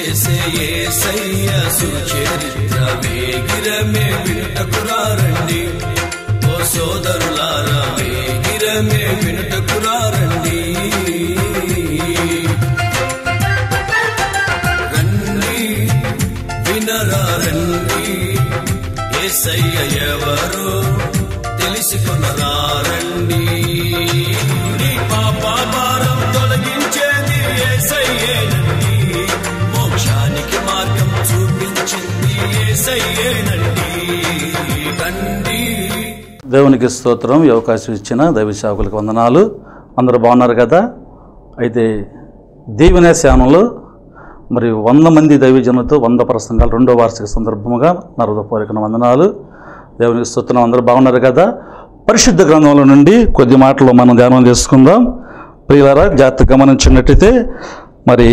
ఏసే ఏసయ్య సుచరిత్ర వేగిరమే వినుటకురారండి ఓ సోదరులారా వేగిరమే వినుటకురారండి రండి వినరా రండి ఏసయ్య ఎవరో తెలుసుకునరా రండి నీ పాప భారం తొలగించేది ఏసయ్యేనండి మోక్షానికి మార్గం చూపించింది ఏసయ్యేనండి రండి దేవునికి స్తోత్రం ఈ అవకాశం ఇచ్చిన దైవ సేవకులకు వందనాలు అందరూ బాగున్నారు కదా అయితే దీవెన శానంలో మరి వంద మంది దైవజనులతో వంద ప్రసంగాలు రెండో వార్షిక సందర్భముగా నా హృదయపూర్వక వందనాలు దేవునికి స్తోత్రం అందరూ బాగున్నారు కదా పరిశుద్ధ గ్రంథంలో నుండి కొద్ది మాటలు మనం ధ్యానం చేసుకుందాం ప్రియులారా జాగ్రత్త గమనించినట్టయితే మరి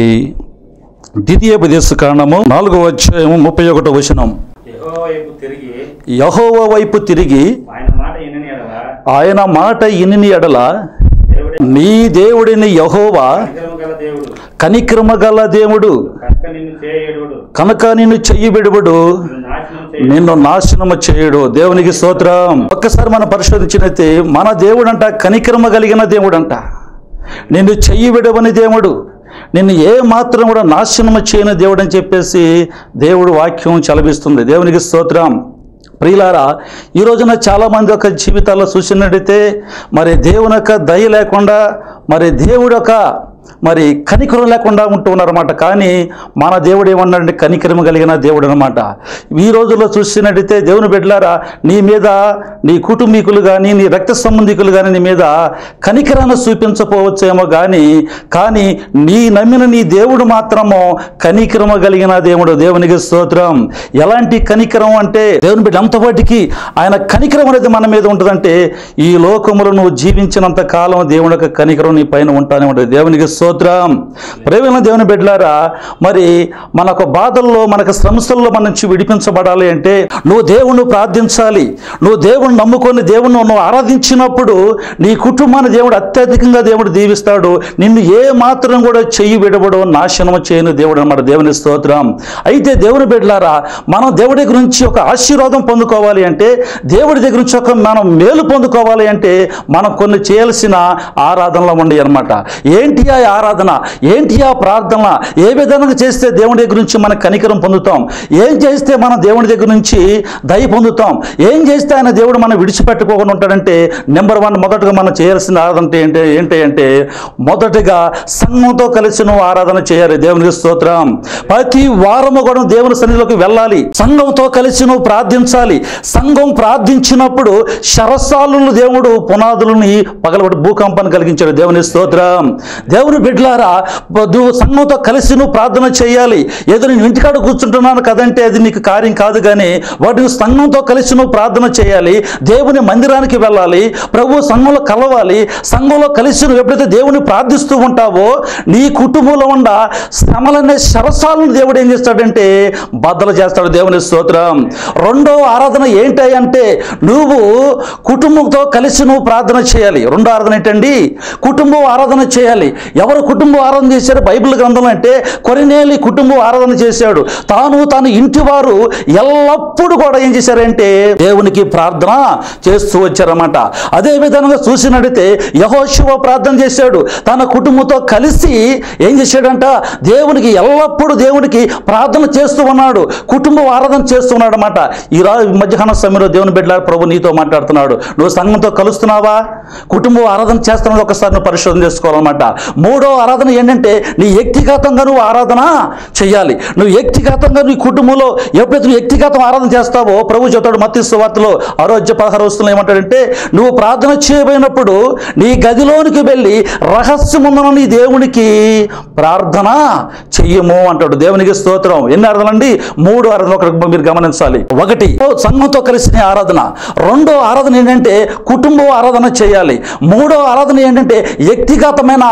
ద్వితీయోపదేశ కారణము నాలుగో అధ్యాయము ముప్పై ఒకటో వచనం యెహోవా వైపు తిరిగి యహోవ వైపు తిరిగి ఆయన మాట వినని ఎడల ఆయన మాట ఇన్ని ఎడల దేవుడే నీ దేవుడిని యహోవా నిజము గల దేవుడు కనిక్రమ గల దేవుడు కనుక నిన్ను చేయడుడు కనుక నిన్ను చెయ్యి విడువడు నిన్ను నాశనం చేయ నిన్ను నాశనము చేయడు దేవునికి స్తోత్రం ఒక్కసారి మనం పరిశోధించినైతే మన దేవుడంట కనిక్రమ కలిగిన దేవుడంట నిన్ను చెయ్యి విడవని దేవుడు నిన్ను ఏ మాత్రం కూడా నాశనము చేయని దేవుడు అని చెప్పేసి దేవుడు వాక్యం చలవిస్తుంది దేవునికి స్తోత్రం ప్రియులారా ఈ రోజున చాలామంది యొక్క జీవితాల్లో చూసినట్టయితే మరి దేవుని యొక్క దయ లేకుండా మరి దేవుడు యొక్క మరి కనికరం లేకుండా ఉంటూ ఉన్నారన్నమాట కానీ మన దేవుడు ఏమన్నాడంటే కనికరం కలిగిన దేవుడు అనమాట ఈ రోజుల్లో చూసినట్టయితే దేవుని బిడ్డలారా నీ మీద నీ కుటుంబీకులు కానీ నీ రక్త సంబంధికులు కానీ నీ మీద కనికరాన్ని చూపించకపోవచ్చేమో కానీ కానీ నీ నమ్మిన నీ దేవుడు మాత్రము కనికరమ కలిగిన దేవుడు దేవునికి స్తోత్రం ఎలాంటి కనికరం అంటే దేవుని బిడ్డ అంతపాటికి ఆయన కనికరం అనేది మన మీద ఉంటుందంటే ఈ లోకములో నువ్వు జీవించినంత కాలం దేవుని యొక్క కనికరం నీ పైన ఉంటానే ఉంటుంది దేవునికి స్తోత్రం ప్రేమైన దేవుని బిడ్డలారా మరి మనకు బాధల్లో మనకు శ్రమస్థల్లో మన నుంచి విడిపించబడాలి అంటే నువ్వు దేవుణ్ణి ప్రార్థించాలి నువ్వు దేవుణ్ణి నమ్ముకొని దేవుణ్ణి నువ్వు ఆరాధించినప్పుడు నీ కుటుంబాన్ని దేవుడు అత్యధికంగా దేవుడు దీవిస్తాడు నిన్ను ఏ మాత్రం కూడా చెయ్యి విడవడం నాశనం చేయని దేవుడు అన్నమాట దేవుని స్తోత్రం అయితే దేవుని బిడ్డలారా మనం దేవుడి గురించి ఒక ఆశీర్వాదం పొందుకోవాలి అంటే దేవుడి దగ్గర నుంచి ఒక మనం మేలు పొందుకోవాలి అంటే మనం కొన్ని చేయాల్సిన ఆరాధనలు ఉండి అనమాట ఏంటి ఆ ఆరాధన ఏంటి ఆ ప్రార్థన ఏ విధంగా చేస్తే దేవుడి దగ్గర నుంచి మన కనికరం పొందుతాం ఏం చేస్తే మనం దేవుడి దగ్గర నుంచి దయ పొందుతాం ఏం చేస్తే ఆయన దేవుడు మనం విడిచిపెట్టుకోకుండా ఉంటాడంటే నెంబర్ వన్ మొదటగా మనం చేయాల్సిన ఆరాధన అంటే ఏంటి ఏంటి అంటే మొదటగా సంఘంతో కలిసి నువ్వు ఆరాధన చేయాలి దేవునికి స్తోత్రం ప్రతి వారము కూడా దేవుని సన్నిధిలోకి వెళ్ళాలి సంఘంతో కలిసి నువ్వు ప్రార్థించాలి సంఘం ప్రార్థించినప్పుడు శరసాలను దేవుడు పునాదులని పగలబడి భూకంపాన్ని కలిగించాడు దేవుని స్తోత్రం దేవుని బిడ్డలారా నువ్వు సంఘంతో కలిసి నువ్వు ప్రార్థన చేయాలి ఏదో నేను ఇంటికాడ కూర్చుంటున్నాను కదంటే అది నీకు కార్యం కాదు కానీ వాటిని సంఘంతో కలిసి నువ్వు ప్రార్థన చేయాలి దేవుని మందిరానికి వెళ్ళాలి ప్రభు సంఘంలో కలవాలి సంఘంలో కలిసి నువ్వు ఎప్పుడైతే దేవుని ప్రార్థిస్తూ ఉంటావో నీ కుటుంబంలో ఉన్న శ్రమలనే శరసాలను దేవుడు ఏం చేస్తాడంటే బద్దలు చేస్తాడు దేవుని స్తోత్రం రెండో ఆరాధన ఏంటి అంటే నువ్వు కుటుంబంతో కలిసి నువ్వు ప్రార్థన చేయాలి రెండో ఆరాధన ఏంటండి కుటుంబం ఆరాధన చేయాలి ఎవరు కుటుంబం ఆరాధన చేశారు బైబిల్ గ్రంథం అంటే కొరినేలి కుటుంబం ఆరాధన చేశాడు తాను తన ఇంటి వారు ఎల్లప్పుడూ కూడా ఏం చేశారంటే దేవునికి ప్రార్థన చేస్తూ వచ్చారన్నమాట అదే విధంగా చూసినట్టయితే యహోశివ ప్రార్థన చేశాడు తన కుటుంబంతో కలిసి ఏం చేశాడంట దేవునికి ఎల్లప్పుడూ దేవునికి ప్రార్థన చేస్తూ ఉన్నాడు కుటుంబం ఆరాధన చేస్తున్నాడు అనమాట ఈ రోజు మధ్యాహ్న సమయంలో దేవుని బిడ్డ ప్రభు నీతో మాట్లాడుతున్నాడు నువ్వు సంఘంతో కలుస్తున్నావా కుటుంబం ఆరాధన చేస్తున్నది ఒకసారి నువ్వు పరిశోధన చేసుకోవాలన్నమాట మూడో ఆరాధన ఏంటంటే నీ వ్యక్తిగతంగా నువ్వు ఆరాధన చేయాలి నువ్వు వ్యక్తిగతంగా నీ కుటుంబంలో ఎప్పుడైతే నువ్వు వ్యక్తిగతం ఆరాధన చేస్తావో ప్రభు చెప్తాడు మత్తి సువార్తలో ఆరోగ్య పదహారు వస్తువులు ఏమంటాడంటే నువ్వు ప్రార్థన చేయబోయినప్పుడు నీ గదిలోనికి వెళ్ళి రహస్యమున్న నీ దేవునికి ప్రార్థన చెయ్యము అంటాడు దేవునికి స్తోత్రం ఎన్ని ఆరాధనలండి మూడు ఆరాధన ఒకటి మీరు గమనించాలి ఒకటి ఓ సంఘంతో కలిసిన ఆరాధన రెండో ఆరాధన ఏంటంటే కుటుంబ ఆరాధన చేయాలి మూడో ఆరాధన ఏంటంటే వ్యక్తిగతమైన ఆరాధన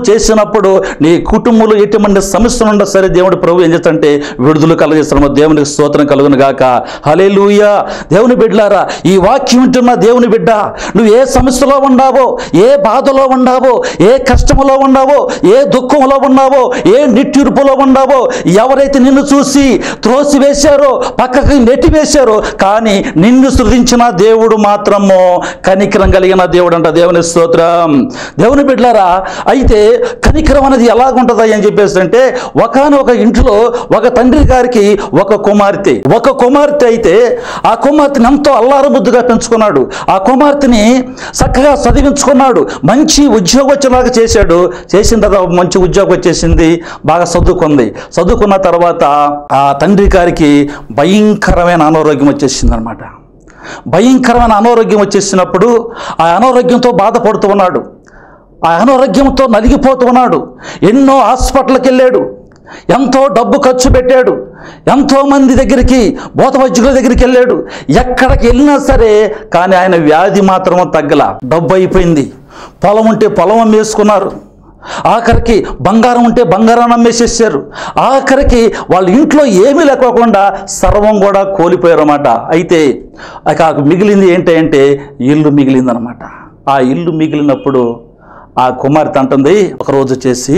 చేసినప్పుడు నీ కుటుంబంలో ఎటువంటి సమస్యలు ఉన్నా సరే దేవుడు ప్రభు ఏం చేస్తాడంటే విడుదల కలగజేస్తున్నాము దేవునికి స్తోత్రం కలుగును గాక హలే దేవుని బిడ్డలారా ఈ వాక్యం వింటున్న దేవుని బిడ్డ నువ్వు ఏ సమస్యలో ఉన్నావో ఏ బాధలో ఉన్నావో ఏ కష్టములో ఉన్నావో ఏ దుఃఖంలో ఉన్నావో ఏ నిట్టూర్పులో ఉన్నావో ఎవరైతే నిన్ను చూసి త్రోసివేశారో పక్కకి నెట్టివేశారో కానీ నిన్ను సృజించిన దేవుడు మాత్రము కనికరం కలిగిన దేవుడు అంట దేవుని స్తోత్రం దేవుని బిడ్డలారా అయితే కనికరం అనేది ఎలాగుంటుంది అని చెప్పేసి అంటే ఒకనొక ఇంట్లో ఒక తండ్రి గారికి ఒక కుమార్తె ఒక కుమార్తె అయితే ఆ కుమార్తెని ఎంతో అల్లారబుద్దుగా పెంచుకున్నాడు ఆ కుమార్తెని చక్కగా చదివించుకున్నాడు మంచి ఉద్యోగం వచ్చేలాగా చేశాడు చేసిన తర్వాత మంచి ఉద్యోగం వచ్చేసింది బాగా చదువుకుంది చదువుకున్న తర్వాత ఆ తండ్రి గారికి భయంకరమైన అనారోగ్యం వచ్చేసింది అనమాట భయంకరమైన అనారోగ్యం వచ్చేసినప్పుడు ఆ అనారోగ్యంతో బాధపడుతూ ఉన్నాడు ఆ అనారోగ్యంతో నలిగిపోతూ ఉన్నాడు ఎన్నో హాస్పిటల్కి వెళ్ళాడు ఎంతో డబ్బు ఖర్చు పెట్టాడు ఎంతో మంది దగ్గరికి బోత వైద్యుల దగ్గరికి వెళ్ళాడు ఎక్కడికి వెళ్ళినా సరే కానీ ఆయన వ్యాధి మాత్రం తగ్గల డబ్బు అయిపోయింది పొలం ఉంటే పొలం అమ్మేసుకున్నారు ఆఖరికి బంగారం ఉంటే బంగారాన్ని అమ్మేసేసారు ఆఖరికి వాళ్ళ ఇంట్లో ఏమీ లేకోకుండా సర్వం కూడా కోల్పోయారు అన్నమాట అయితే ఇక మిగిలింది ఏంటంటే ఇల్లు మిగిలిందనమాట ఆ ఇల్లు మిగిలినప్పుడు ఆ కుమార్తె అంటుంది ఒకరోజు చేసి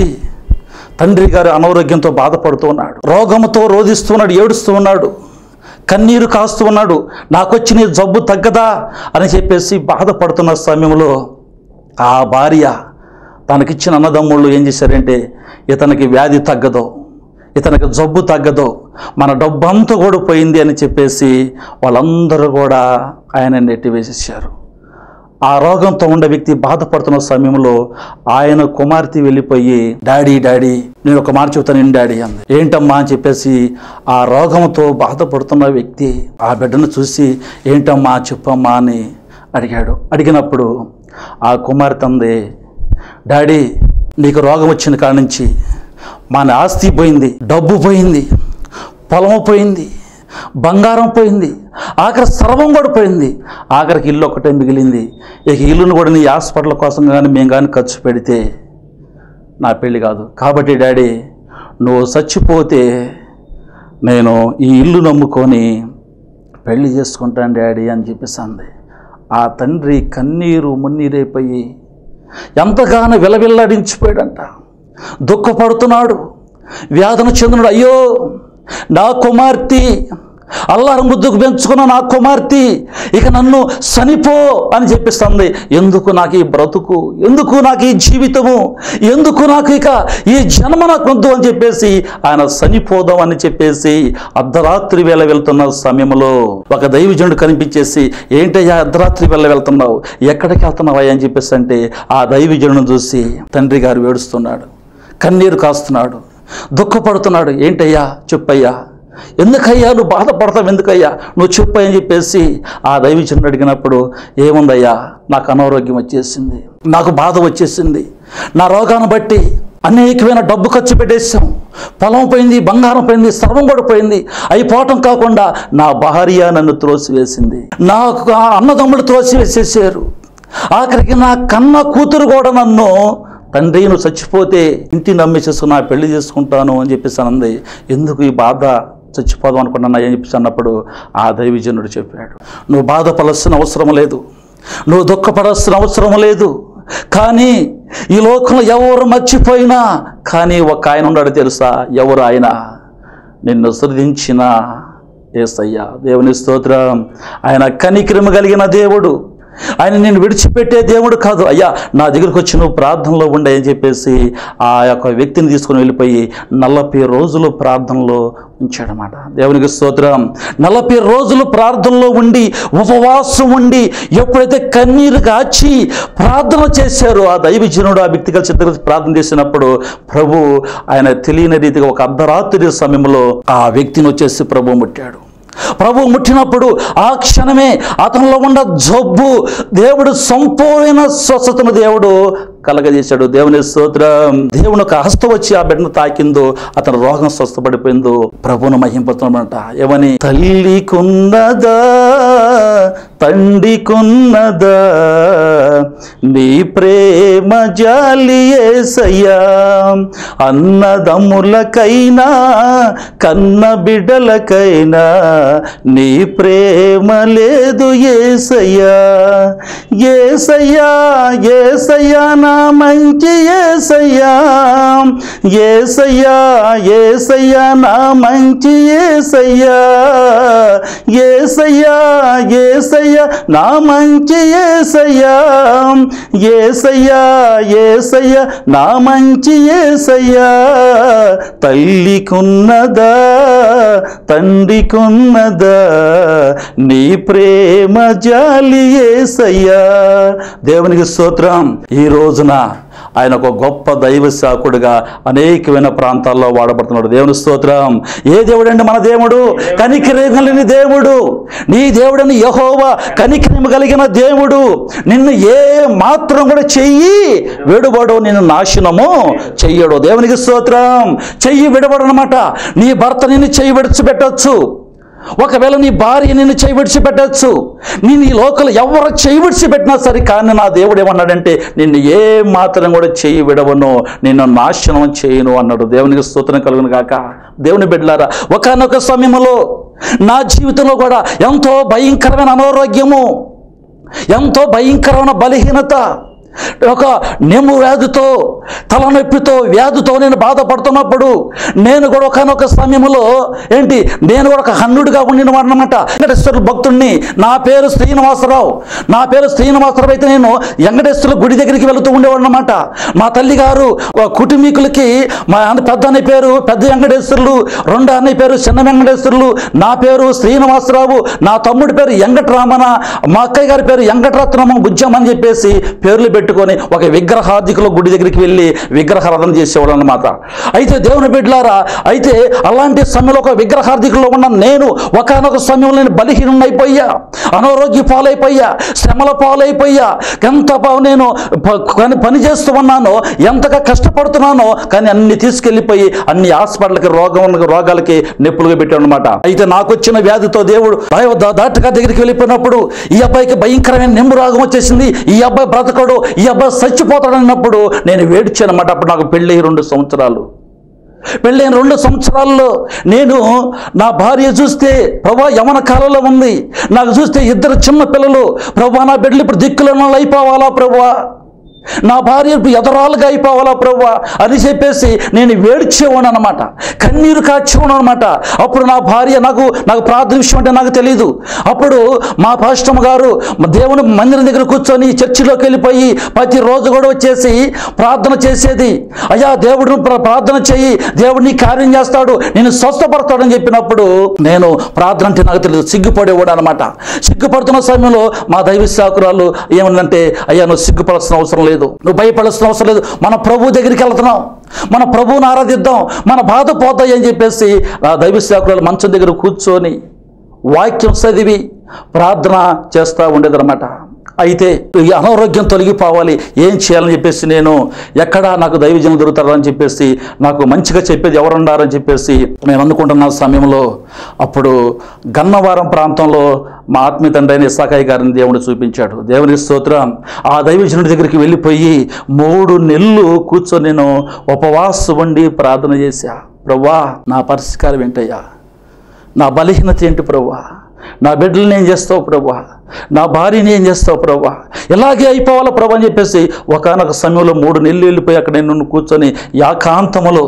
తండ్రి గారు అనారోగ్యంతో బాధపడుతూ ఉన్నాడు రోగంతో రోధిస్తున్నాడు ఏడుస్తూ ఉన్నాడు కన్నీరు కాస్తూ ఉన్నాడు నాకొచ్చిన ఈ జబ్బు తగ్గదా అని చెప్పేసి బాధపడుతున్న సమయంలో ఆ భార్య తనకిచ్చిన అన్నదమ్ముళ్ళు ఏం చేశారంటే ఇతనికి వ్యాధి తగ్గదో ఇతనికి జబ్బు తగ్గదో మన డబ్బు అంతా కూడా పోయింది అని చెప్పేసి వాళ్ళందరూ కూడా ఆయన నెట్టివేసేసారు ఆ రోగంతో ఉన్న వ్యక్తి బాధపడుతున్న సమయంలో ఆయన కుమార్తె వెళ్ళిపోయి డాడీ డాడీ నేను ఒక మాట చెబుతాను నేను డాడీ అంది ఏంటమ్మా అని చెప్పేసి ఆ రోగంతో బాధపడుతున్న వ్యక్తి ఆ బిడ్డను చూసి ఏంటమ్మా చెప్పమ్మా అని అడిగాడు అడిగినప్పుడు ఆ కుమార్తె అంది డాడీ నీకు రోగం వచ్చిన కాడ నుంచి మన ఆస్తి పోయింది డబ్బు పోయింది పొలం పోయింది బంగారం పోయింది ఆఖరి సర్వం కూడా పోయింది ఆఖరికి ఇల్లు ఒకటే మిగిలింది ఇక ఇల్లును కూడా నీ హాస్పిటల్ కోసం కానీ మేము కానీ ఖర్చు పెడితే నా పెళ్ళి కాదు కాబట్టి డాడీ నువ్వు చచ్చిపోతే నేను ఈ ఇల్లు నమ్ముకొని పెళ్లి చేసుకుంటాను డాడీ అని చెప్పేసి అంది ఆ తండ్రి కన్నీరు మున్నీరైపోయి ఎంతగానో విలవిల్లాడించిపోయాడంట దుఃఖపడుతున్నాడు వ్యాధన చెందినాడు అయ్యో నా కుమార్తె అల్లారం ముద్దుకు పెంచుకున్న నా కుమార్తె ఇక నన్ను చనిపో అని చెప్పిస్తుంది ఎందుకు నాకు ఈ బ్రతుకు ఎందుకు నాకు ఈ జీవితము ఎందుకు నాకు ఇక ఈ జన్మ నాకు వద్దు అని చెప్పేసి ఆయన చనిపోదాం అని చెప్పేసి అర్ధరాత్రి వేళ వెళ్తున్న సమయంలో ఒక దైవజనుడు కనిపించేసి ఏంటయ్యా అర్ధరాత్రి వేళ వెళ్తున్నావు ఎక్కడికి వెళ్తున్నావా అని చెప్పేసి అంటే ఆ దైవజనుడు చూసి తండ్రి గారు ఏడుస్తున్నాడు కన్నీరు కాస్తున్నాడు దుఃఖపడుతున్నాడు ఏంటయ్యా చెప్పయ్యా ఎందుకయ్యా నువ్వు బాధపడతావు ఎందుకయ్యా నువ్వు చెప్పు అని చెప్పేసి ఆ దైవజనుడు అడిగినప్పుడు ఏముందయ్యా నాకు అనారోగ్యం వచ్చేసింది నాకు బాధ వచ్చేసింది నా రోగాన్ని బట్టి అనేకమైన డబ్బు ఖర్చు పెట్టేశాం పొలం పోయింది బంగారం పోయింది సర్వం కూడా పోయింది అయిపోవటం కాకుండా నా భార్య నన్ను త్రోసివేసింది నాకు ఆ అన్నదమ్ముడు త్రోసివేసేసారు ఆఖరికి నా కన్న కూతురు కూడా నన్ను తండ్రి నువ్వు చచ్చిపోతే ఇంటిని నమ్మేసేసుకుని నా పెళ్లి చేసుకుంటాను అని చెప్పేసి అనంది ఎందుకు ఈ బాధ చచ్చిపోదాం అనుకున్నా అని చెప్పేసి అన్నప్పుడు ఆ దైవజనుడు చెప్పాడు నువ్వు బాధపడాల్సిన అవసరం లేదు నువ్వు దుఃఖపడాల్సిన అవసరం లేదు కానీ ఈ లోకంలో ఎవరు మర్చిపోయినా కానీ ఒక ఆయన ఉన్నాడు తెలుసా ఎవరు ఆయన నిన్ను సృజించిన ఏసయ్య దేవుని స్తోత్రం ఆయన కనిక్రమ కలిగిన దేవుడు ఆయన నేను విడిచిపెట్టే దేవుడు కాదు అయ్యా నా దగ్గరికి వచ్చి నువ్వు ప్రార్థనలో ఉండే అని చెప్పేసి ఆ యొక్క వ్యక్తిని తీసుకుని వెళ్ళిపోయి నలభై రోజులు ప్రార్థనలో ఉంచాడనమాట దేవునికి స్తోత్రం నలభై రోజులు ప్రార్థనలో ఉండి ఉపవాసం ఉండి ఎప్పుడైతే కన్నీరు కాచి ప్రార్థన చేశారో ఆ దైవజనుడు ఆ వ్యక్తి కలిసి ఇద్దరు కలిసి ప్రార్థన చేసినప్పుడు ప్రభు ఆయన తెలియని రీతిగా ఒక అర్ధరాత్రి సమయంలో ఆ వ్యక్తిని వచ్చేసి ప్రభు ముట్టాడు ప్రభు ముట్టినప్పుడు ఆ క్షణమే అతనిలో ఉన్న జబ్బు దేవుడు సంపూర్ణ స్వస్థతను దేవుడు కలగజేశాడు దేవుని స్తోత్రం దేవుని ఒక హస్తం వచ్చి ఆ బిడ్డను తాకిందో అతని రోగం స్వస్థపడిపోయిందో ప్రభువును మహింపుతున్నామట ఏమని తల్లికున్నదా తండ్రికున్నదా నీ ప్రేమ జాలి ఏసయ్యా అన్నదమ్ములకైనా కన్న బిడ్డలకైనా నీ ప్రేమ లేదు ఏసయ్యా ఏసయ్యా ఏసయ్యా నా మంచి ఏసయ్యా ఏసయ్యా ఏసయ్యా నా మంచి ఏసయ్యా ఏసయ్యా ఏసయ్యా నా మంచి ఏసయ్యా ఏసయ్యా ఏసయ్యా నా మంచి ఏసయ్యా తల్లికున్నదా తండ్రికున్నదా నీ ప్రేమ జాలి ఏసయ్యా దేవునికి స్తోత్రం ఈ రోజున ఆయన ఒక గొప్ప దైవ శాకుడుగా అనేకమైన ప్రాంతాల్లో వాడబడుతున్నాడు దేవుని స్తోత్రం ఏ దేవుడండి మన దేవుడు కనికరం కలిగిన దేవుడు నీ దేవుడని యహోవా కనికరం కలిగిన దేవుడు నిన్ను ఏ మాత్రం కూడా చెయ్యి విడుబడు నిన్ను నాశనము చెయ్యడు దేవునికి స్తోత్రం చెయ్యి విడబడనమాట నీ భర్త నిన్ను చెయ్యి విడిచిపెట్టొచ్చు ఒకవేళ నీ భార్య నిన్ను చేయి విడిచిపెట్టచ్చు నేను ఈ లోకల్ ఎవరు చేయి విడిచిపెట్టినా సరే కానీ నా దేవుడు ఏమన్నాడంటే నిన్ను ఏ మాత్రం కూడా చేయి విడవను నిన్ను నాశనం చేయను అన్నాడు దేవునికి స్తోత్రం కలుగును కాక దేవుని బిడ్డలారా ఒకనొక సమయంలో నా జీవితంలో కూడా ఎంతో భయంకరమైన అనారోగ్యము ఎంతో భయంకరమైన బలహీనత ఒక నెమ్ము వ్యాధితో తలనొప్పితో వ్యాధితో నేను బాధపడుతున్నప్పుడు నేను కూడా ఒకనొక సమయంలో ఏంటి నేను కూడా ఒక హన్నుడిగా ఉండిన వాడినమాట వెంకటేశ్వర భక్తుడిని నా పేరు శ్రీనివాసరావు నా పేరు శ్రీనివాసరావు అయితే నేను వెంకటేశ్వర గుడి దగ్గరికి వెళుతూ ఉండేవాడు అనమాట మా తల్లి గారు ఆ కుటుంబీకులకి మా అన్న పెద్ద అన్నయ్య పేరు పెద్ద వెంకటేశ్వరులు రెండో అన్నయ్య పేరు చిన్న వెంకటేశ్వరులు నా పేరు శ్రీనివాసరావు నా తమ్ముడి పేరు వెంకటరామన మా అక్కయ్య గారి పేరు వెంకటరత్నమ్మ బుజ్జమ్మ అని చెప్పేసి పేర్లు పెట్టుకొని ఒక విగ్రహాధికుల గుడి దగ్గరికి వెళ్ళి విగ్రహారాధన చేసేవాడు అనమాట అయితే దేవుని బిడ్డలారా అయితే అలాంటి సమయంలో ఒక విగ్రహార్థికుల్లో ఉన్న నేను ఒకనొక సమయంలో నేను బలహీనైపోయా అనారోగ్య పాలైపోయా శ్రమల పాలైపోయా ఎంత బా- నేను ప- పని పని చేస్తూ ఉన్నానో ఎంతగా కష్టపడుతున్నానో కానీ అన్ని తీసుకెళ్ళిపోయి అన్ని హాస్పిటల్కి రోగం రోగాలకి నొప్పులుగా పెట్టాడు అనమాట అయితే నాకు వచ్చిన వ్యాధితో దేవుడు దైవ- దా- దాటగా దగ్గరికి వెళ్ళిపోయినప్పుడు ఈ అబ్బాయికి భయంకరమైన నిమ్ము రోగం వచ్చేసింది ఈ అబ్బాయి బ్రతకడు ఈ అబ్బాయి చచ్చిపోతాడు అన్నప్పుడు నేను వేడిచాను అనమాట అప్పుడు నాకు పెళ్ళి రెండు సంవత్సరాలు పెళ్ళైన రెండు సంవత్సరాల్లో నేను నా భార్య చూస్తే ప్రభా యమన కాలంలో ఉంది నాకు చూస్తే ఇద్దరు చిన్న పిల్లలు ప్రభా నా బిడ్డలు ఇప్పుడు దిక్కులను అయిపోవాలా ప్రభా నా భార్య ఇప్పుడు ఎదరాలుగా అయిపోవాలా ప్రభా అని చెప్పేసి నేను వేడిచేవాడు అనమాట కన్నీరు కాచేవాడు అనమాట అప్పుడు నా భార్య నాకు నాకు ప్రార్థన విషయం అంటే నాకు తెలియదు అప్పుడు మా పాస్టమ్ గారు మా దేవుని మందిరం దగ్గర కూర్చొని చర్చిలోకి వెళ్ళిపోయి ప్రతి రోజు కూడా వచ్చేసి ప్రార్థన చేసేది అయ్యా దేవుడు ప్ర- ప్రార్థన చేయి దేవుడు నీ కార్యం చేస్తాడు నేను స్వస్థపడతాడని చెప్పినప్పుడు నేను ప్రార్థన అంటే నాకు తెలియదు సిగ్గుపడేవాడు అనమాట సిగ్గుపడుతున్న సమయంలో మా దైవ శాకురాలు ఏమందంటే అయ్యా నువ్వు సిగ్గుపడాల్సిన అవసరం లేదు నువ్వు భయపడాల్సిన అవసరం లేదు మన ప్రభు దగ్గరికి వెళ్తున్నాం మన ప్రభువుని ఆరాధిద్దాం మన బాధ పోతాయి అని చెప్పేసి ఆ దైవ శాకురాలు మంచం దగ్గర కూర్చొని వాక్యం చదివి ప్రార్థన చేస్తూ ఉండేదన్నమాట అయితే ఈ అనారోగ్యం తొలగిపోవాలి ఏం చేయాలని చెప్పేసి నేను ఎక్కడా నాకు దైవజనం దొరుకుతారని చెప్పేసి నాకు మంచిగా చెప్పేది ఎవరున్నారని చెప్పేసి నేను అనుకుంటున్న సమయంలో అప్పుడు గన్నవరం ప్రాంతంలో మా ఆత్మీయ తండ్రి అయిన ఇసాకాయి గారిని దేవుడు చూపించాడు దేవుని స్తోత్రం ఆ దైవజనుడి దగ్గరికి వెళ్ళిపోయి మూడు నెలలు కూర్చొని నేను ఉపవాసం ఉండి ప్రార్థన చేశా ప్రవ్వా నా పరిష్కారం ఏంటయ్యా నా బలహీనత ఏంటి ప్రభా నా బిడ్డల్ని ఏం చేస్తావు ప్రభా నా భార్యని ఏం చేస్తావు ప్రభా ఇలాగే అయిపోవాలా ప్రభా అని చెప్పేసి ఒకనొక సమయంలో మూడు నెలలు వెళ్ళిపోయి అక్కడ నేను కూర్చొని యాకాంతములో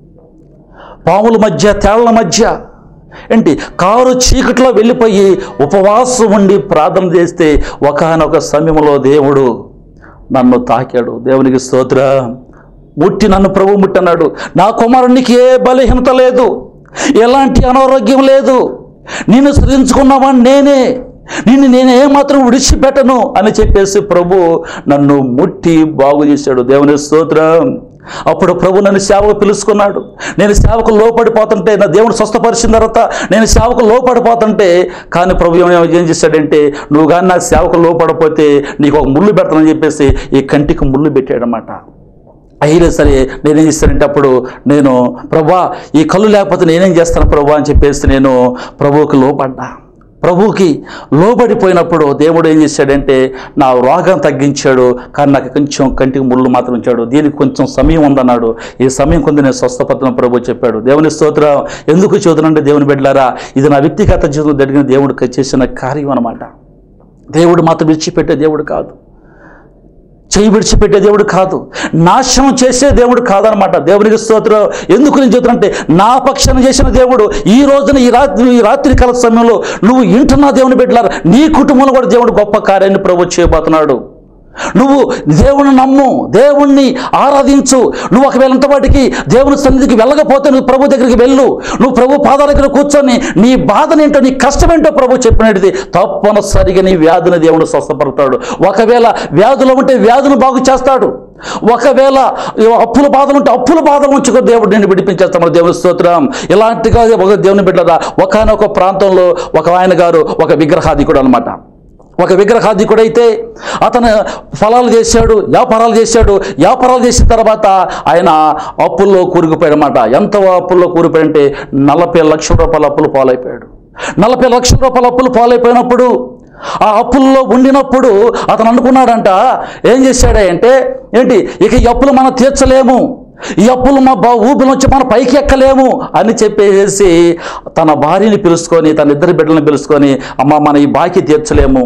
పాముల మధ్య తేళ్ల మధ్య ఏంటి కారు చీకట్లో వెళ్ళిపోయి ఉపవాసం ఉండి ప్రార్థన చేస్తే ఒకనొక సమయంలో దేవుడు నన్ను తాకాడు దేవునికి స్తోత్ర ముట్టి నన్ను ప్రభు ముట్టన్నాడు నా కుమారునికి ఏ బలహీనత లేదు ఎలాంటి అనారోగ్యం లేదు నిన్ను సృజించుకున్నావని నేనే నిన్ను నేను ఏమాత్రం విడిచిపెట్టను అని చెప్పేసి ప్రభు నన్ను ముట్టి బాగు చేశాడు దేవుని స్తోత్రం అప్పుడు ప్రభు నన్ను సేవకు పిలుచుకున్నాడు నేను సేవకు లోపడిపోతుంటే నా దేవుడు స్వస్థపరిచిన తర్వాత నేను సేవకు లోపడిపోతుంటే కానీ ప్రభు ఏం ఏం చేశాడంటే నువ్వు కానీ నాకు సేవకు లోపడిపోతే నీకు ఒక ముళ్ళు పెడతానని చెప్పేసి ఈ కంటికి ముళ్ళు పెట్టాడనమాట అయినా సరే నేనేం చేస్తానంటే అప్పుడు నేను ప్రభా ఈ కళ్ళు లేకపోతే నేనేం చేస్తాను ప్రభా అని చెప్పేసి నేను ప్రభువుకి లోపడ్డా ప్రభువుకి లోబడిపోయినప్పుడు దేవుడు ఏం చేశాడంటే నా రోగం తగ్గించాడు కానీ నాకు కొంచెం కంటికి ముళ్ళు మాత్రం ఉంచాడు దీనికి కొంచెం సమయం ఉందన్నాడు ఈ సమయం కొంది నేను స్వస్థపత్రం ప్రభు చెప్పాడు దేవుని స్తోత్రం ఎందుకు చూదనంటే దేవుని బిడ్డలారా ఇది నా వ్యక్తిగత జీవితంలో జరిగిన దేవుడు చేసిన కార్యం అనమాట దేవుడు మాత్రం విడిచిపెట్టే దేవుడు కాదు చేయి విడిచిపెట్టే దేవుడు కాదు నాశనం చేసే దేవుడు కాదనమాట దేవునికి స్తోత్రం ఎందుకు నేను చెబుతున్నంటే నా పక్షాన చేసిన దేవుడు ఈ రోజున ఈ రాత్రి ఈ రాత్రి కాల సమయంలో నువ్వు ఇంటున్నా దేవుని బిడ్డలారా నీ కుటుంబంలో కూడా దేవుడు గొప్ప కార్యాన్ని ప్రభు చేయబోతున్నాడు నువ్వు దేవుని నమ్ము దేవుణ్ణి ఆరాధించు నువ్వు ఒకవేళ ఇంతవాటికి దేవుని సన్నిధికి వెళ్ళకపోతే నువ్వు ప్రభు దగ్గరికి వెళ్ళు నువ్వు ప్రభు పాదాల దగ్గర కూర్చొని నీ బాధనేంటో నీ కష్టమేంటో ప్రభు చెప్పినది తప్పనిసరిగా నీ వ్యాధిని దేవుడు స్వస్థపడతాడు ఒకవేళ వ్యాధులు ఉంటే వ్యాధులు బాగు చేస్తాడు ఒకవేళ అప్పుల బాధలు ఉంటే అప్పుల బాధల నుంచి కూడా దేవుడు నిన్ను విడిపించేస్తాడు దేవుని స్తోత్రం ఇలాంటిగా ఒక దేవుని బిడ్డరా ఒకనొక ప్రాంతంలో ఒక ఆయన గారు ఒక విగ్రహాధికుడు అనమాట ఒక విగ్రహాధికుడైతే అతను ఫలాలు చేశాడు వ్యాపారాలు చేశాడు వ్యాపారాలు చేసిన తర్వాత ఆయన అప్పుల్లో కూరుకుపోయాడనమాట ఎంత అప్పుల్లో కూరిపోయాడంటే నలభై లక్షల రూపాయల అప్పులు పాలైపోయాడు నలభై లక్షల రూపాయల అప్పులు పాలైపోయినప్పుడు ఆ అప్పుల్లో ఉండినప్పుడు అతను అనుకున్నాడంట ఏం చేశాడంటే ఏంటి ఇక ఈ అప్పులు మనం తీర్చలేము ఈ అప్పులు మా బా ఊపిరి వచ్చి మనం పైకి ఎక్కలేము అని చెప్పేసి తన భార్యని పిలుచుకొని తన ఇద్దరు బిడ్డలను పిలుచుకొని అమ్మ మన ఈ బాకీ తీర్చలేము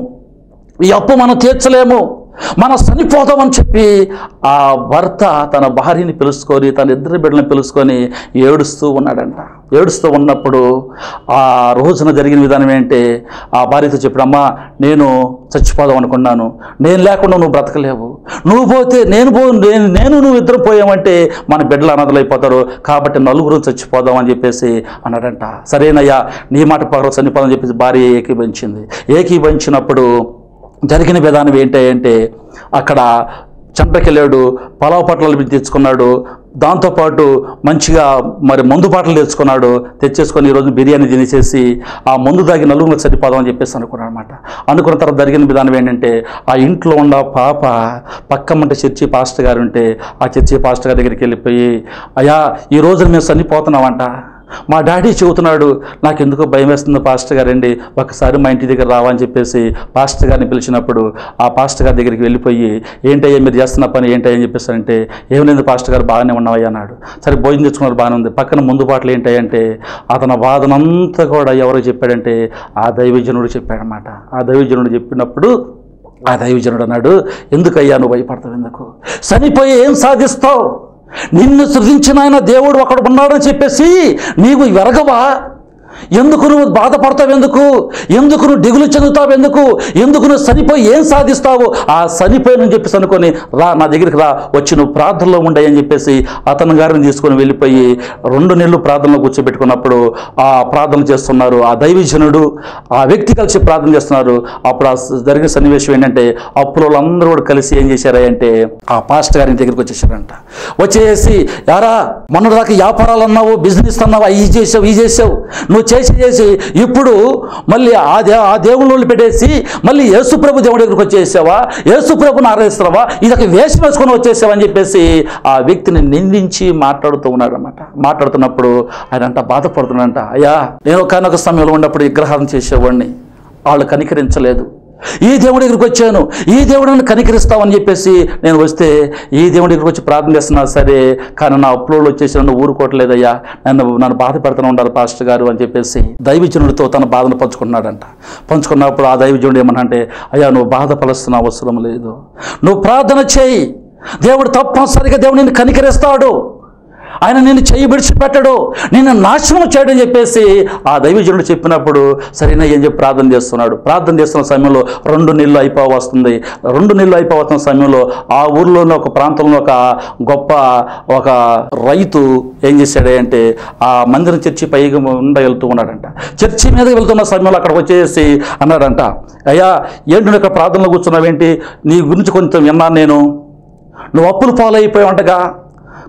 ఈ అప్పు మనం తీర్చలేము మనం చనిపోతామని చెప్పి ఆ భర్త తన భార్యని పిలుచుకొని తన ఇద్దరు బిడ్డలను పిలుచుకొని ఏడుస్తూ ఉన్నాడంట ఏడుస్తూ ఉన్నప్పుడు ఆ రోజున జరిగిన విధానం ఏంటంటే ఆ భార్యతో చెప్పాడమ్మా నేను చచ్చిపోదాం అనుకున్నాను నేను లేకుండా నువ్వు బ్రతకలేవు నువ్వు పోతే నేను పో నేను నేను నువ్వు ఇద్దరు పోయామంటే మన బిడ్డలు అనాథలైపోతారు కాబట్టి నలుగురు చచ్చిపోదాం అని చెప్పేసి అన్నాడంట సరేనయ్యా నీ మాట పగల చనిపోదామని చెప్పేసి భార్య ఏకీభవించింది ఏకీభవించినప్పుడు జరిగిన విధానం ఏంటంటే అక్కడ చెంటకెళ్ళాడు పలావ్ పట్ల తెచ్చుకున్నాడు దాంతోపాటు మంచిగా మరి మందు పాటలు తెచ్చుకున్నాడు తెచ్చేసుకొని ఈరోజు బిర్యానీ తినేసేసి ఆ మందు దాగి నలుగురు సరిపోదాం అని చెప్పేసి అనుకున్నాడు అనమాట అనుకున్న తర్వాత జరిగిన విధానం ఏంటంటే ఆ ఇంట్లో ఉన్న పాప పక్కమంటే చర్చి పాస్టర్ గారు ఉంటే ఆ చర్చి పాస్టర్ గారి దగ్గరికి వెళ్ళిపోయి అయ్యా ఈ రోజున మేము చనిపోతున్నామంట మా డాడీ చెబుతున్నాడు నాకు ఎందుకో భయం వేస్తుంది పాస్టర్ గారండి ఒకసారి మా ఇంటి దగ్గర రావా అని చెప్పేసి పాస్టర్ గారిని పిలిచినప్పుడు ఆ పాస్టర్ గారి దగ్గరికి వెళ్ళిపోయి ఏంటయ్యా మీరు చేస్తున్న పని ఏంటయ్యా అని చెప్పేసి అంటే ఏమైంది పాస్టర్ గారు బాగానే ఉన్నావయ్యా అన్నాడు సరే భోజనం తెచ్చుకున్నారు బాగానే ఉంది పక్కన ముందు పాటలు ఏంటంటే అతని బాధనంతా కూడా ఎవరు చెప్పాడంటే ఆ దైవజనుడు చెప్పాడనమాట ఆ దైవజనుడు చెప్పినప్పుడు ఆ దైవజనుడు అన్నాడు ఎందుకయ్యా నువ్వు భయపడతావు ఎందుకు చనిపోయి ఏం సాధిస్తావు నిన్ను సృజించిన ఆయన దేవుడు ఒకడు ఉన్నాడని చెప్పేసి నీవు వెరగవా ఎందుకు నువ్వు బాధపడతావు ఎందుకు ఎందుకు నువ్వు దిగులు చెందుతావు ఎందుకు ఎందుకు నువ్వు చనిపోయి ఏం సాధిస్తావు ఆ చనిపోయినని చెప్పేసి అనుకొని రా నా దగ్గరికి రా వచ్చి నువ్వు ప్రార్థనలో ఉండే అని చెప్పేసి అతని గారిని తీసుకొని వెళ్ళిపోయి రెండు నెలలు ప్రార్థనలో కూర్చోబెట్టుకున్నప్పుడు ఆ ప్రార్థన చేస్తున్నారు ఆ దైవజనుడు ఆ వ్యక్తి కలిసి ప్రార్థన చేస్తున్నారు అప్పుడు ఆ జరిగిన సన్నివేశం ఏంటంటే అప్పుడు వాళ్ళందరూ కూడా కలిసి ఏం చేశారా అంటే ఆ పాస్టర్ గారి దగ్గరికి వచ్చేసారంట వచ్చేసి యారా మొన్న దాకా వ్యాపారాలు అన్నావు బిజినెస్ అన్నావు అవి చేసావు ఈ చేసావు నువ్వు చేసి చేసి ఇప్పుడు మళ్ళీ ఆ దే ఆ దేవుళ్ళు పెట్టేసి మళ్ళీ యేసుప్రభు దేవుడి దగ్గరికి వచ్చేసావా యేసుప్రభుని ఆరాధిస్తున్నావా ఇది ఒక వేషం వేసుకొని వచ్చేసావా అని చెప్పేసి ఆ వ్యక్తిని నిందించి మాట్లాడుతూ ఉన్నాడు అనమాట మాట్లాడుతున్నప్పుడు ఆయన అంట బాధపడుతున్నాడంట అయ్యా నేను ఒకనొక సమయంలో ఉన్నప్పుడు విగ్రహం చేసేవాడిని వాళ్ళు కనికరించలేదు ఈ దేవుడి దగ్గరికి వచ్చాను ఈ దేవుడు నన్ను కనికరిస్తావని చెప్పేసి నేను వస్తే ఈ దేవుడి దగ్గరికి వచ్చి ప్రార్థన చేస్తున్నా సరే కానీ నా అప్లోడ్ వచ్చేసి నన్ను ఊరుకోవట్లేదయ్యా నన్ను నన్ను బాధ పెడుతూనే ఉండాలి పాస్టర్ గారు అని చెప్పేసి దైవజనుడితో తన బాధను పంచుకున్నాడంట పంచుకున్నప్పుడు ఆ దైవజనుడు ఏమన్నా అంటే అయ్యా నువ్వు బాధపడుస్తున్న అవసరం లేదు నువ్వు ప్రార్థన చేయి దేవుడు తప్పనిసరిగా దేవుడు నిన్ను కనికరిస్తాడు ఆయన నిన్ను చెయ్యి విడిచిపెట్టడు నిన్ను నాశనం చేయడం చెప్పేసి ఆ దైవజనుడు చెప్పినప్పుడు సరైన ఏం చెప్పి ప్రార్థన చేస్తున్నాడు ప్రార్థన చేస్తున్న సమయంలో రెండు నెలలు అయిపో వస్తుంది రెండు నెలలు అయిపోతున్న సమయంలో ఆ ఊర్లోనే ఒక ప్రాంతంలో ఒక గొప్ప ఒక రైతు ఏం చేశాడే అంటే ఆ మందిరం చర్చి పైగా ఉండ వెళ్తూ ఉన్నాడంట చర్చి మీద వెళ్తున్న సమయంలో అక్కడికి వచ్చేసి అన్నాడంట అయ్యా ఏంటి నువ్వు ఇక్కడ ప్రార్థనలో కూర్చున్నావేంటి నీ గురించి కొంచెం విన్నాను నేను నువ్వు అప్పులు పాలైపోయావంటగా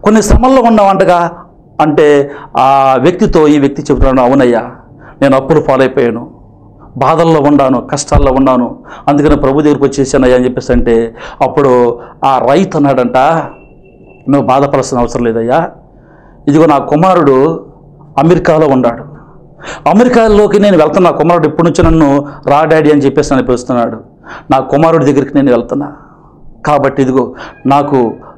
కొన్ని శ్రమల్లో ఉన్నావంటగా అంటే ఆ వ్యక్తితో ఈ వ్యక్తి చెబుతున్నాడు అవునయ్యా నేను అప్పులు పాలైపోయాను బాధల్లో ఉన్నాను కష్టాల్లో ఉన్నాను అందుకని ప్రభు దగ్గరికి వచ్చేసానయ్యా అని చెప్పేసి అంటే అప్పుడు ఆ రైతు అన్నాడంట నువ్వు బాధపడాల్సిన అవసరం లేదయ్యా ఇదిగో నా కుమారుడు అమెరికాలో ఉన్నాడు అమెరికాలోకి నేను వెళ్తున్నా నా కుమారుడు ఇప్పటి నుంచి నన్ను రా డాడీ అని చెప్పేసి నన్ను పిలుస్తున్నాడు నా కుమారుడి దగ్గరికి నేను వెళ్తున్నా కాబట్టి ఇదిగో నాకు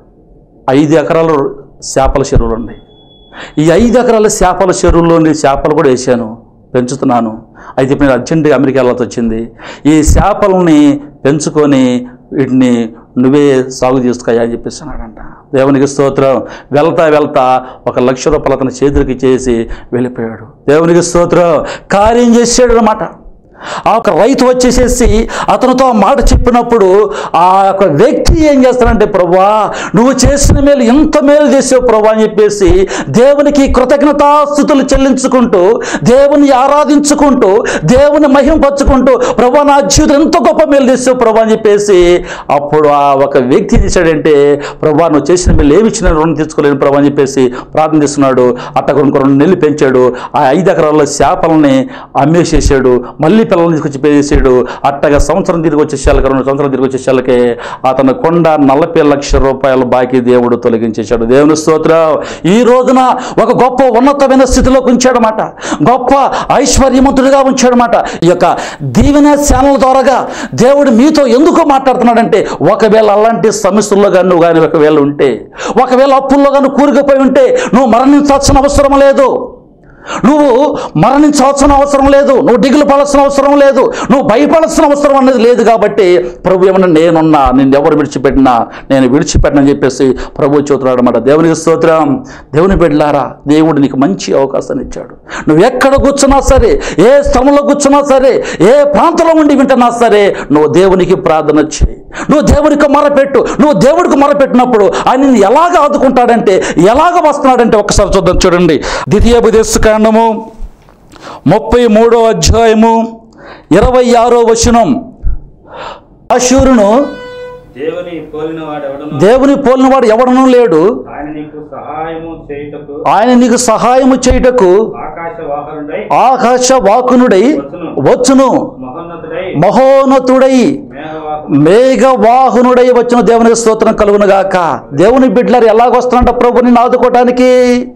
ఐదు ఎకరాలు చేపల చెరువులు ఉన్నాయి ఈ ఐదు ఎకరాల చేపల చెరువుల్లోని చేపలు కూడా వేసాను పెంచుతున్నాను అయితే ఇప్పుడు నేను అర్జెంటుగా అమెరికా వెళ్ళాల్సి వచ్చింది ఈ చేపలని పెంచుకొని వీటిని నువ్వే సాగు చేసుకోయా అని చెప్పేసి అన్నాడంట దేవునికి స్తోత్రం వెళ్తా వెళ్తా ఒక లక్ష రూపాయలు అతని చేతులకి చేసి వెళ్ళిపోయాడు దేవునికి స్తోత్రం కార్యం చేసాడు అనమాట ఆ ఒక రైతు వచ్చేసేసి అతనితో ఆ మాట చెప్పినప్పుడు ఆ యొక్క వ్యక్తి ఏం చేస్తాడంటే ప్రభా నువ్వు చేసిన మేలు ఎంత మేలు చేసావు ప్రభా అని చెప్పేసి దేవునికి కృతజ్ఞతాస్థుతులు చెల్లించుకుంటూ దేవుని ఆరాధించుకుంటూ దేవుని మహింపరుచుకుంటూ ప్రభా నా జీవితం ఎంత గొప్ప మేలు చేసావు ప్రభా అని చెప్పేసి అప్పుడు ఆ ఒక వ్యక్తి చేశాడంటే ప్రభా నువ్వు చేసిన మేలు ఏమి ఇచ్చిన రుణం తీసుకోలేను ప్రభా అని చెప్పేసి ప్రార్థన చేస్తున్నాడు అట్ట ఇంకో రెండు నెలలు పెంచాడు ఆ ఐదు ఎకరాల చేపలని అమ్మేసేసాడు మళ్ళీ పిల్లల్ని తీసుకొచ్చి పేసేసాడు అట్టగా సంవత్సరం తిరిగి వచ్చేసాలకి రెండు సంవత్సరాలు తిరిగి వచ్చేసాలకి అతను కొండ నలభై లక్షల రూపాయల బాకీ దేవుడు తొలగించేశాడు దేవుని స్తోత్రం ఈ రోజున ఒక గొప్ప ఉన్నతమైన స్థితిలోకి ఉంచాడనమాట గొప్ప ఐశ్వర్యవంతుడిగా ఉంచాడనమాట ఈ యొక్క దీవెన ఛానల్ ద్వారాగా దేవుడు మీతో ఎందుకు మాట్లాడుతున్నాడంటే ఒకవేళ అలాంటి సమస్యల్లో కానీ నువ్వు కానీ ఒకవేళ ఉంటే ఒకవేళ అప్పుల్లో కానీ కూరుకుపోయి ఉంటే నువ్వు మరణించాల్సిన అవసరం లేదు నువ్వు మరణించాల్సిన అవసరం లేదు నువ్వు దిగులు పడాల్సిన అవసరం లేదు నువ్వు భయపడాల్సిన అవసరం అనేది లేదు కాబట్టి ప్రభు ఏమన్నా నేనున్నా నిన్ను ఎవరు విడిచిపెట్టినా నేను విడిచిపెట్టనని చెప్పేసి ప్రభు చూస్తున్నాడు అనమాట దేవునికి స్తోత్రం దేవుని బిడ్డలారా దేవుడు నీకు మంచి అవకాశాన్ని ఇచ్చాడు నువ్వు ఎక్కడ కూర్చున్నా సరే ఏ స్థలంలో కూర్చున్నా సరే ఏ ప్రాంతంలో ఉండి వింటున్నా సరే నువ్వు దేవునికి ప్రార్థన చేయి నువ్వు దేవునికి మొరపెట్టు నువ్వు దేవుడికి మొరపెట్టినప్పుడు ఆయన నిన్ను ఎలాగ ఆదుకుంటాడంటే ఎలాగ వస్తున్నాడంటే ఒకసారి చూద్దాం చూడండి ద్వితీయోపదేశ కాండము ముప్పై మూడో అధ్యాయము ఇరవై ఆరో వచనం అశూరును దేవుని పోలిన వాడెవడను దేవుని పోలినవాడు ఎవడనూ లేడు ఆయన నీకు సహాయము చేయుటకు ఆయన నీకు సహాయము చేయుటకు ఆకాశ వాహనుడై ఆకాశ వాకునుడై వచ్చును మహోన్నతుడై మహోన్నతుడై మేఘవాహను మేఘవాహనుడై వచ్చిన దేవునికి స్తోత్రం కలుగునుగాక దేవుని బిడ్డలారు ఎలాగొస్తున్నాడంట ప్రభు నిన్ను ఆదుకోవటానికి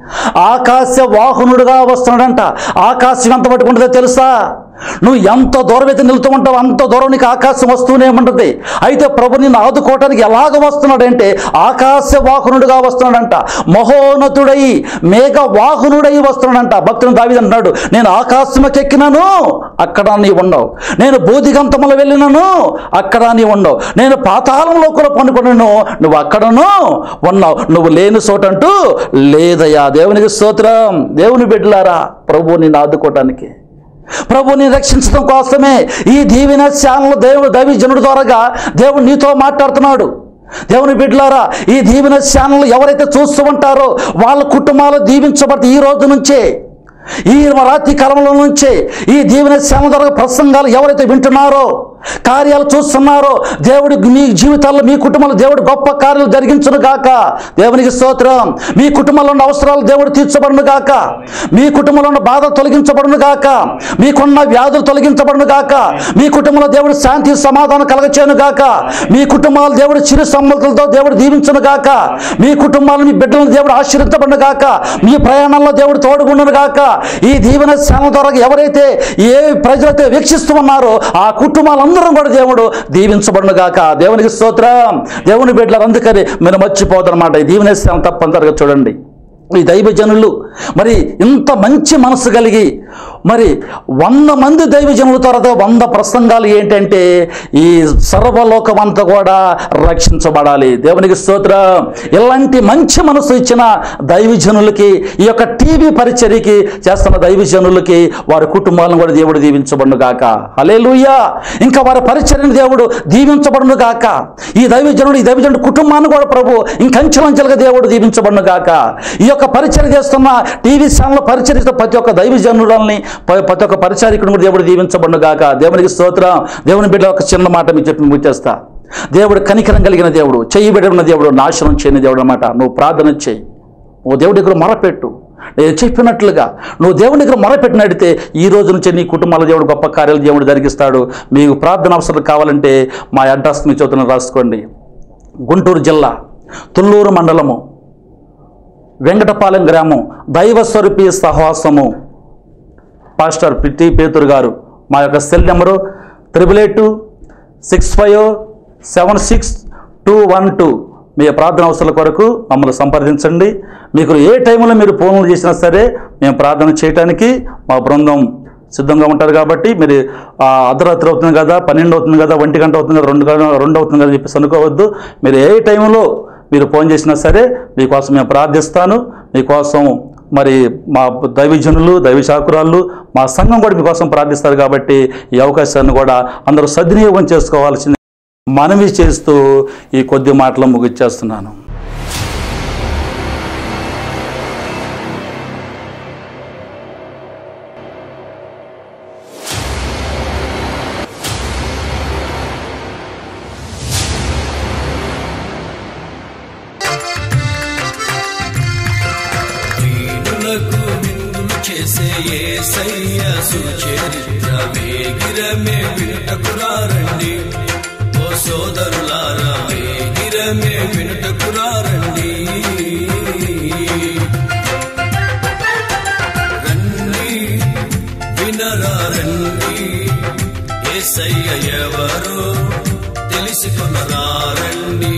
ఆకాశ వాహనుడుగా వస్తున్నాడంట ఆకాశం ఎంత పట్టుకుంటుందో తెలుసా నువ్వు ఎంత దూరం అయితే నిలుతూ ఉంటావు అంత దూరం నీకు ఆకాశం వస్తూనే ఉంటుంది అయితే ప్రభు నిన్ను ఆదుకోవటానికి ఎలాగ వస్తున్నాడంటే ఆకాశ వాహనుడుగా వస్తున్నాడంట మహోన్నతుడై మేఘ వాహనుడై వస్తున్నాడంట భక్తుని దావిది అంటున్నాడు నేను ఆకాశంకి ఎక్కినాను అక్కడ నీ ఉండవు నేను బోధిగంతములు వెళ్ళినాను అక్కడ నీ ఉండవు నేను పాతాళంలో కూడా పండుకున్నాను నువ్వు అక్కడను ఉన్నావు నువ్వు లేని చోటంటూ లేదయ్యా దేవునికి స్తోత్రం దేవుని బిడ్డలారా ప్రభు నిన్ను ఆదుకోవటానికి ప్రభుని రక్షించడం కోసమే ఈ దీవెన శ్యామలు దేవుడు దైవజనుడి ద్వారాగా దేవుడు నీతో మాట్లాడుతున్నాడు దేవుని బిడ్డలారా ఈ దీవెన శ్యామలు ఎవరైతే చూస్తూ ఉంటారో వాళ్ళ కుటుంబాలు దీవించబడి ఈ రోజు నుంచే ఈ రాత్రి కాలంలో నుంచే ఈ దీవెన శ్యామ ద్వారా ప్రసంగాలు ఎవరైతే వింటున్నారో కార్యాలు చూస్తున్నారో దేవుడి మీ జీవితాల్లో మీ కుటుంబంలో దేవుడు గొప్ప కార్యాలు జరిగించును గాక దేవునికి స్తోత్రం మీ కుటుంబంలో ఉన్న అవసరాలు దేవుడు తీర్చబడును గాక మీ కుటుంబంలో ఉన్న బాధలు తొలగించబడును గాక మీకున్న వ్యాధులు తొలగించబడును గాక మీ కుటుంబంలో దేవుడు శాంతి సమాధానం కలగచేయను గాక మీ కుటుంబాలు దేవుడు చిరు సమ్మతులతో దేవుడు దీవించును గాక మీ కుటుంబాలు మీ బిడ్డలను దేవుడు ఆశీర్వదించబడును గాక మీ ప్రయాణంలో దేవుడు తోడుగుండును గాక ఈ దీవెన శ్యామ ద్వారా ఎవరైతే ఏ ప్రజలైతే వీక్షిస్తూ ఉన్నారో ఆ కుటుంబాలందరం కూడా దేవుడు దీవించబడును గాక దేవునికి స్తోత్రం దేవుని బిడ్డలు అందుకని మీరు మర్చిపోదన్నమాట ఈ దీవెన శ్యామ తప్పనిసరిగా చూడండి ఈ దైవజనులు మరి ఇంత మంచి మనసు కలిగి మరి వంద మంది దైవజనుల తర్వాత వంద ప్రసంగాలు ఏంటంటే ఈ సర్వలోకం అంతా కూడా రక్షించబడాలి దేవునికి స్తోత్రం ఇలాంటి మంచి మనసు ఇచ్చిన దైవజనులకి ఈ యొక్క టీవీ పరిచర్యకి చేస్తున్న దైవజనులకి వారి కుటుంబాలను కూడా దేవుడు దీవించబడును గాక హలేలుయ్యా ఇంకా వారి పరిచర్యను దేవుడు దీవించబడును గాక ఈ దైవజనుడు ఈ దైవజనుడు కుటుంబాన్ని కూడా ప్రభు ఇంకంచెలంచెలుగా దేవుడు దీవించబడును గాక ఈ యొక్క పరిచర్య చేస్తున్న టీవీ ఛానల్ పరిచర్య ప్రతి ఒక్క దైవజనులని ప- ప్రతి ఒక్క పరిచారికుడు కూడా దేవుడు దీవించబడును గాక దేవునికి స్తోత్రం దేవుని బిడ్డ ఒక చిన్న మాట మీకు చెప్పి ముచ్చేస్తా దేవుడు కనికరం కలిగిన దేవుడు చెయ్యి బిడ్డ ఉన్న దేవుడు నాశనం చేయని దేవుడు అన్నమాట నువ్వు ప్రార్థన చేయి నువ్వు దేవుడి దగ్గర మొరపెట్టు నేను చెప్పినట్లుగా నువ్వు దేవుడి దగ్గర మొరపెట్టినడితే ఈ రోజు నుంచి నీ కుటుంబాల దేవుడు గొప్ప కార్యాలు దేవుడు జరిగిస్తాడు మీకు ప్రార్థన అవసరం కావాలంటే మా అడ్రస్ మీ చోతున రాసుకోండి గుంటూరు జిల్లా తుళ్ళూరు మండలము వెంకటపాలెం గ్రామం దైవ స్వరూపి సహవాసము పాస్టర్ పిట్టి పేతురు గారు మా యొక్క cell number triple eight six five seven six two one two మీ ప్రార్థన అవసరాల కొరకు మమ్మల్ని సంప్రదించండి మీకు ఏ టైంలో మీరు ఫోన్లు చేసినా సరే మేము ప్రార్థన చేయడానికి మా బృందం సిద్ధంగా ఉంటారు కాబట్టి మీరు ఆ, అర్ధరాత్రి అవుతుంది కదా పన్నెండు అవుతుంది కదా ఒంటి గంట అవుతుంది కదా రెండు గంట రెండు అవుతుంది కదా అని చెప్పేసి అనుకోవద్దు మీరు ఏ టైంలో మీరు ఫోన్ చేసినా సరే మీకోసం మేము ప్రార్థిస్తాను మీకోసం మరి మా దైవజనులు దైవ శాకురాళ్ళు మా సంఘం కూడా మీకోసం ప్రార్థిస్తారు కాబట్టి ఈ అవకాశాన్ని కూడా అందరూ సద్వినియోగం చేసుకోవాల్సింది మనవి చేస్తూ ఈ కొద్ది మాటలు ముగిచ్చేస్తున్నాను దీనులకు విందులు చేసే యేసయ్య సుచరిత్ర వేగిరమే వినుటకురారండి ఓ సోదరులారా వేగిరమే వినుటకురారండి రండి వినరా రండి ఏసయ్య ఎవరో తెలుసుకొనరా రండి